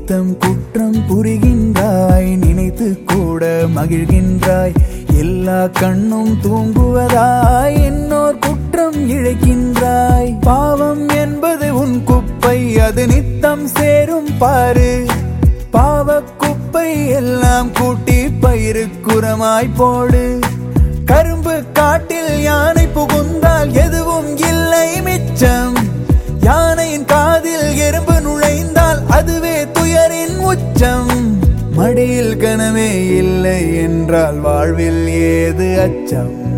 நித்தம் குற்றம் புரிகின்றாய் நினைத்து கூட மகிழ்கின்றாய் எல்லா கண்ணும் தூங்குவதாய் இன்னோர் குற்றம் இழைக்கின்றாய் பாவம் என்பது உன் குப்பை அது நித்தம் சேரும் பாரு பாவ குப்பை எல்லாம் கூட்டி பயிருக்குறமாய் போடு கரும்பு காட்டில் யானை புகுந்தால் எதுவும் இல்லை மிச்சம் யானையின் காதில் எறும்பு நுழைந்தால் அதுவே துயரின் உச்சம் மடியில் கனவே இல்லை என்றால் வாழ்வில் ஏது அச்சம்